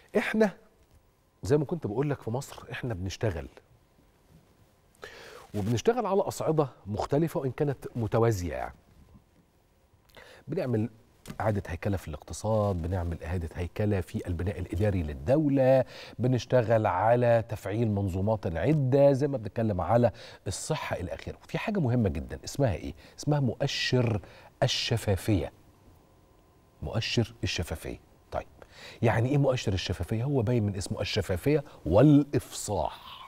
احنا زي ما كنت بقول لك في مصر احنا بنشتغل وبنشتغل على اصعده مختلفه وان كانت متوازيه يعني بنعمل إعادة هيكلة في الاقتصاد بنعمل إعادة هيكلة في البناء الإداري للدولة بنشتغل على تفعيل منظومات عدة زي ما بنتكلم على الصحة إلى آخره في حاجة مهمة جدا اسمها إيه؟ اسمها مؤشر الشفافية مؤشر الشفافية طيب يعني إيه مؤشر الشفافية؟ هو باين من اسمه الشفافية والإفصاح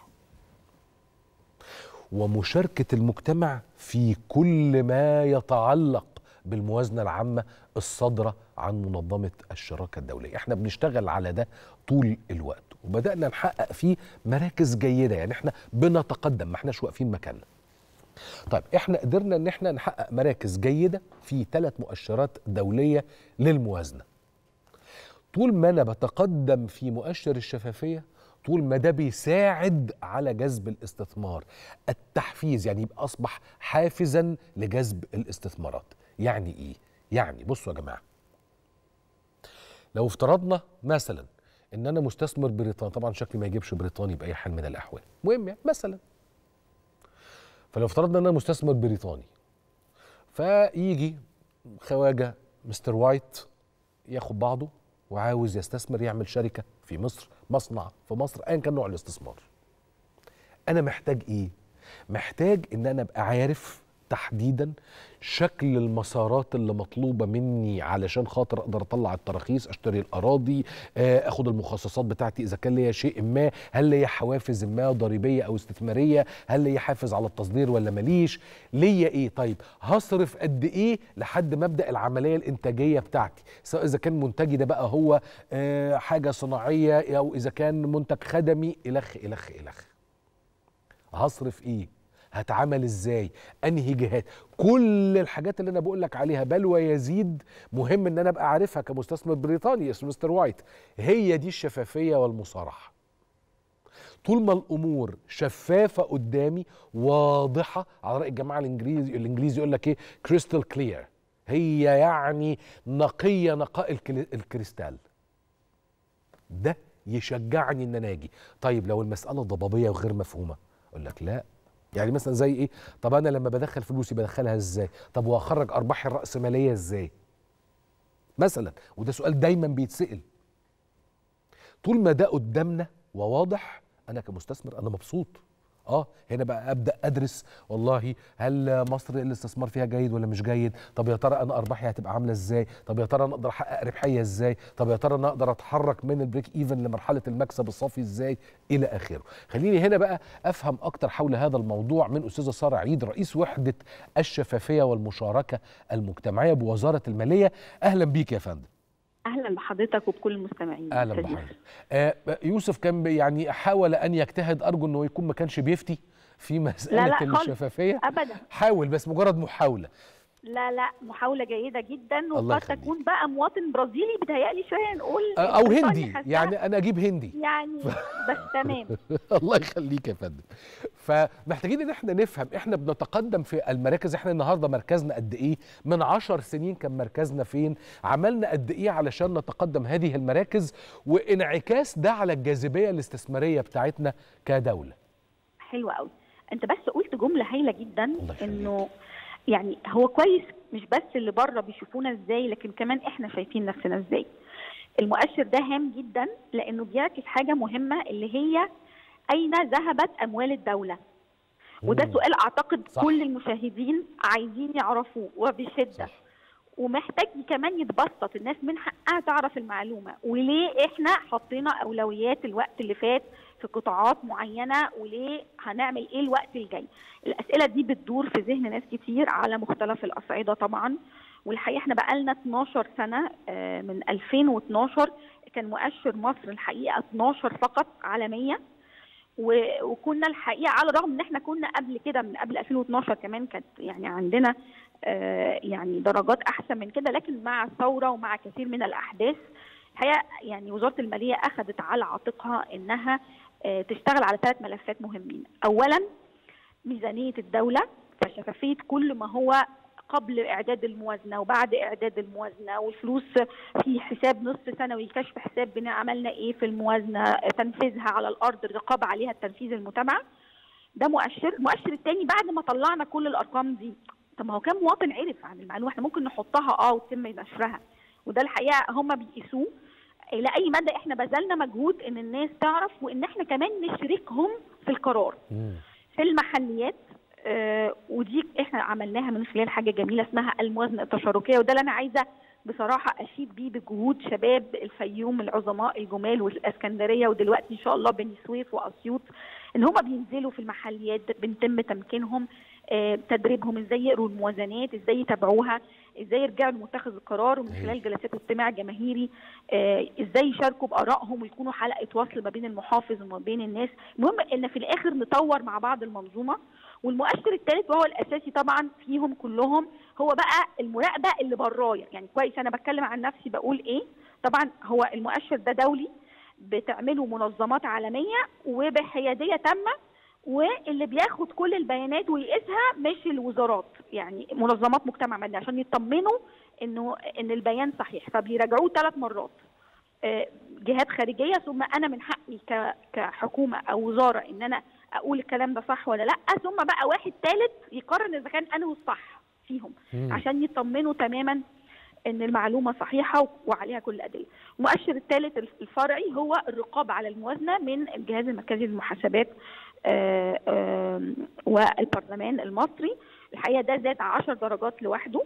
ومشاركة المجتمع في كل ما يتعلق بالموازنة العامة الصادرة عن منظمة الشراكة الدولية احنا بنشتغل على ده طول الوقت وبدأنا نحقق فيه مراكز جيدة يعني احنا بنتقدم ما احناش واقفين مكاننا طيب احنا قدرنا ان احنا نحقق مراكز جيدة في ثلاث مؤشرات دولية للموازنة طول ما انا بتقدم في مؤشر الشفافية طول ما ده بيساعد على جذب الاستثمار التحفيز يعني يبقى اصبح حافزا لجذب الاستثمارات يعني ايه يعني بصوا يا جماعه لو افترضنا مثلا ان انا مستثمر بريطاني طبعا شكلي ما يجيبش بريطاني باي حال من الاحوال مهم يعني مثلا فلو افترضنا ان انا مستثمر بريطاني فيجي خواجه مستر وايت ياخد بعضه وعاوز يستثمر يعمل شركه في مصر مصنع في مصر ايا كان نوع الاستثمار انا محتاج ايه محتاج ان انا ابقى عارف تحديدا شكل المسارات اللي مطلوبه مني علشان خاطر اقدر اطلع التراخيص اشتري الاراضي اخد المخصصات بتاعتي اذا كان ليا شيء ما هل ليا حوافز ما ضريبيه او استثماريه هل ليا حافز على التصدير ولا ماليش ليا ايه طيب هصرف قد ايه لحد ما ابدا العمليه الانتاجيه بتاعتي سواء اذا كان منتجي ده بقى هو حاجه صناعيه او اذا كان منتج خدمي الخ الخ الخ هصرف ايه هتعمل ازاي انهي جهات كل الحاجات اللي انا بقول لك عليها بل ويزيد مهم ان انا ابقى عارفها كمستثمر بريطاني اسمه مستر وايت هي دي الشفافيه والمصارحه طول ما الامور شفافه قدامي واضحه على راي الجماعه الانجليزي الانجليزي يقول لك ايه كريستال كلير هي يعني نقيه نقاء الكريستال ده يشجعني ان انا اجي طيب لو المساله ضبابيه وغير مفهومه اقول لك لا يعني مثلا زي ايه طب انا لما بدخل فلوسي بدخلها ازاي طب واخرج ارباحي الراسماليه ازاي مثلا وده سؤال دايما بيتسال طول ما ده قدامنا وواضح انا كمستثمر انا مبسوط اه هنا بقى ابدا ادرس والله هل مصر الاستثمار فيها جيد ولا مش جيد طب يا ترى انا ارباحي هتبقى عامله ازاي طب يا ترى انا اقدر احقق ربحيه ازاي طب يا ترى انا اقدر اتحرك من البريك ايفن لمرحله المكسب الصافي ازاي الى اخره خليني هنا بقى افهم اكتر حول هذا الموضوع من استاذه ساره عيد رئيس وحده الشفافيه والمشاركه المجتمعيه بوزاره الماليه اهلا بيك يا فندم اهلا بحضرتك وبكل المستمعين اهلا بحضرتك آه يوسف كان يعني حاول ان يجتهد ارجو انه يكون ما كانش بيفتي في مساله لا لا الشفافيه ابدا حاول بس مجرد محاوله لا لا محاولة جيدة جدا وقد تكون بقى مواطن برازيلي بتهيألي شوية نقول أو هندي يعني أنا أجيب هندي يعني بس تمام الله يخليك يا فندم فمحتاجين إن إحنا نفهم إحنا بنتقدم في المراكز إحنا النهاردة مركزنا قد إيه من عشر سنين كان مركزنا فين عملنا قد إيه علشان نتقدم هذه المراكز وانعكاس ده على الجاذبية الاستثمارية بتاعتنا كدولة حلو قوي أنت بس قلت جملة هايلة جدا إنه يعني هو كويس مش بس اللي بره بيشوفونا ازاي لكن كمان احنا شايفين نفسنا ازاي المؤشر ده هام جدا لانه بيعكس حاجه مهمه اللي هي اين ذهبت اموال الدوله وده سؤال اعتقد صح. كل المشاهدين عايزين يعرفوه وبشده صح. ومحتاج كمان يتبسط الناس من حقها تعرف المعلومه وليه احنا حطينا اولويات الوقت اللي فات في قطاعات معينه وليه هنعمل ايه الوقت الجاي الاسئله دي بتدور في ذهن ناس كتير على مختلف الاصعده طبعا والحقيقه احنا بقالنا 12 سنه من 2012 كان مؤشر مصر الحقيقه 12 فقط عالميا وكنا الحقيقه على الرغم ان احنا كنا قبل كده من قبل 2012 كمان كانت يعني عندنا يعني درجات احسن من كده لكن مع الثوره ومع كثير من الاحداث الحقيقه يعني وزاره الماليه اخذت على عاتقها انها تشتغل على ثلاث ملفات مهمين اولا ميزانيه الدوله فشفافيه كل ما هو قبل اعداد الموازنه وبعد اعداد الموازنه والفلوس في حساب نصف سنوي كشف حساب بنا عملنا ايه في الموازنه تنفيذها على الارض الرقابه عليها التنفيذ المتابعه ده مؤشر المؤشر الثاني بعد ما طلعنا كل الارقام دي طب ما هو كام مواطن عرف عن المعلومه احنا ممكن نحطها اه وتتم نشرها وده الحقيقه هم بيقيسوه الى اي مدى احنا بذلنا مجهود ان الناس تعرف وان احنا كمان نشركهم في القرار في المحليات آه ودي احنا عملناها من خلال حاجه جميله اسمها الموازنه التشاركيه وده اللي انا عايزه بصراحه اشيد بيه بجهود شباب الفيوم العظماء الجمال والاسكندريه ودلوقتي ان شاء الله بني سويف واسيوط ان هم بينزلوا في المحليات بنتم تمكينهم آه تدريبهم ازاي يقروا الموازنات ازاي يتابعوها ازاي يرجعوا لمتخذ القرار ومن خلال جلسات استماع جماهيري آه ازاي يشاركوا بارائهم ويكونوا حلقه وصل ما بين المحافظ وما بين الناس المهم ان في الاخر نطور مع بعض المنظومه والمؤشر الثالث وهو الاساسي طبعا فيهم كلهم هو بقى المراقبه اللي برايا يعني كويس انا بتكلم عن نفسي بقول ايه طبعا هو المؤشر ده دولي بتعمله منظمات عالميه وبحياديه تامه واللي بياخد كل البيانات ويقيسها مش الوزارات يعني منظمات مجتمع مدني عشان يطمنوا انه ان البيان صحيح فبيراجعوه ثلاث مرات جهات خارجيه ثم انا من حقي كحكومه او وزاره ان انا اقول الكلام ده صح ولا لا ثم بقى واحد ثالث يقرر اذا كان انا الصح فيهم مم. عشان يطمنوا تماما ان المعلومه صحيحه وعليها كل الادله. المؤشر الثالث الفرعي هو الرقابه على الموازنه من الجهاز المركزي للمحاسبات آآ آآ والبرلمان المصري الحقيقه ده زاد 10 درجات لوحده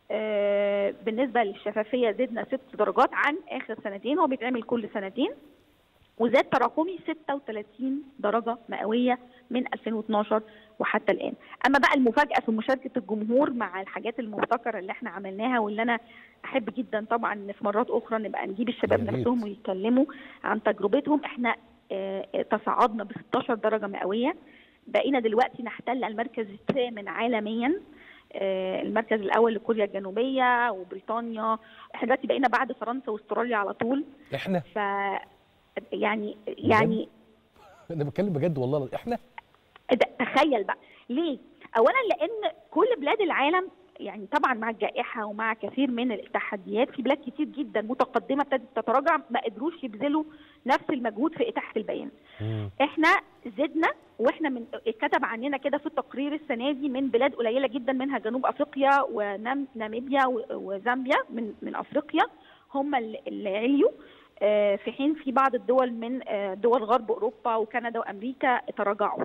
بالنسبه للشفافيه زدنا 6 درجات عن اخر سنتين هو بيتعمل كل سنتين وزاد تراكمي 36 درجه مئويه من 2012 وحتى الان اما بقى المفاجاه في مشاركه الجمهور مع الحاجات المبتكره اللي احنا عملناها واللي انا احب جدا طبعا ان في مرات اخرى نبقى نجيب الشباب نفسهم ويتكلموا عن تجربتهم احنا اه تصاعدنا ب 16 درجه مئويه بقينا دلوقتي نحتل المركز الثامن عالميا اه المركز الاول لكوريا الجنوبيه وبريطانيا احنا دلوقتي بقينا بعد فرنسا واستراليا على طول احنا ف يعني يعني انا بتكلم بجد والله احنا تخيل بقى ليه اولا لان كل بلاد العالم يعني طبعا مع الجائحه ومع كثير من التحديات في بلاد كتير جدا متقدمه ابتدت تتراجع ما قدروش يبذلوا نفس المجهود في اتاحه البيان. مم. احنا زدنا واحنا من اتكتب عننا كده في التقرير السنه دي من بلاد قليله جدا منها جنوب افريقيا وناميبيا وزامبيا من من افريقيا هم اللي عليوا في حين في بعض الدول من دول غرب اوروبا وكندا وامريكا تراجعوا.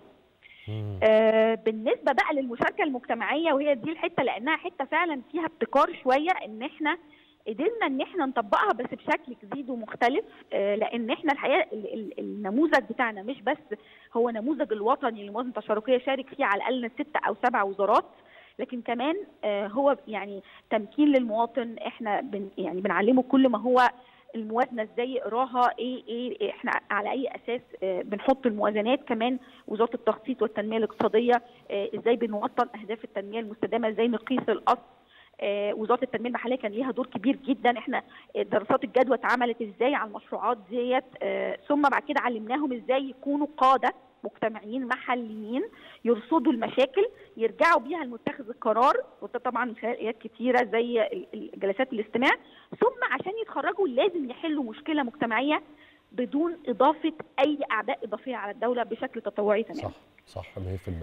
آه بالنسبه بقى للمشاركه المجتمعيه وهي دي الحته لانها حته فعلا فيها ابتكار شويه ان احنا قدرنا ان احنا نطبقها بس بشكل جديد ومختلف آه لان احنا الحقيقه النموذج بتاعنا مش بس هو نموذج الوطني للموازنه التشاركيه شارك فيه على الاقل ست او سبع وزارات لكن كمان آه هو يعني تمكين للمواطن احنا بن يعني بنعلمه كل ما هو الموازنه ازاي يقراها ايه ايه احنا على اي اساس اه بنحط الموازنات كمان وزاره التخطيط والتنميه الاقتصاديه اه ازاي بنوطن اهداف التنميه المستدامه ازاي نقيس الاصل اه وزاره التنميه المحليه كان ليها دور كبير جدا احنا دراسات الجدوى اتعملت ازاي على المشروعات ديت ثم بعد كده علمناهم ازاي يكونوا قاده مجتمعيين محليين يرصدوا المشاكل يرجعوا بيها لمتخذ القرار وده طبعا من خلال ايات كتيره زي جلسات الاستماع ثم عشان يتخرجوا لازم يحلوا مشكله مجتمعيه بدون اضافه اي اعباء اضافيه على الدوله بشكل تطوعي تماما. صح صح 100%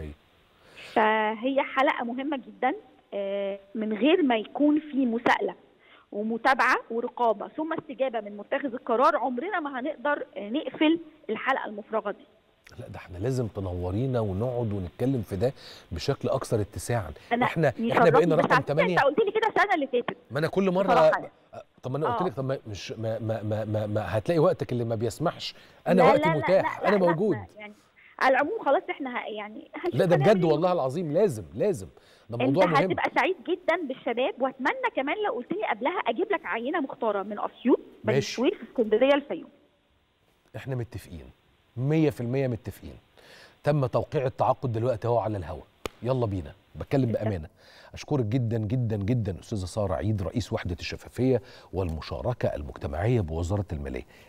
فهي حلقه مهمه جدا من غير ما يكون في مساءله ومتابعه ورقابه ثم استجابه من متخذ القرار عمرنا ما هنقدر نقفل الحلقه المفرغه دي. لا ده احنا لازم تنورينا ونقعد ونتكلم في ده بشكل اكثر اتساعا أنا احنا احنا بقينا رقم 8 انت قلت لي كده السنه اللي فاتت ما انا كل مره طب ما انا قلت لك طب ما مش ما ما, ما, ما, ما هتلاقي وقتك اللي ما بيسمحش انا لا وقتي لا متاح لا لا انا لا موجود لا يعني على العموم خلاص احنا يعني لا ده بجد والله العظيم لازم لازم ده موضوع انت مهم هتبقى سعيد جدا بالشباب واتمنى كمان لو قلت لي قبلها اجيب لك عينه مختاره من اسيوط بني ماشي. سويف اسكندريه الفيوم احنا متفقين 100% متفقين تم توقيع التعاقد دلوقتي اهو على الهوا يلا بينا بتكلم بامانه اشكرك جدا جدا جدا استاذه ساره عيد رئيس وحده الشفافيه والمشاركه المجتمعيه بوزاره الماليه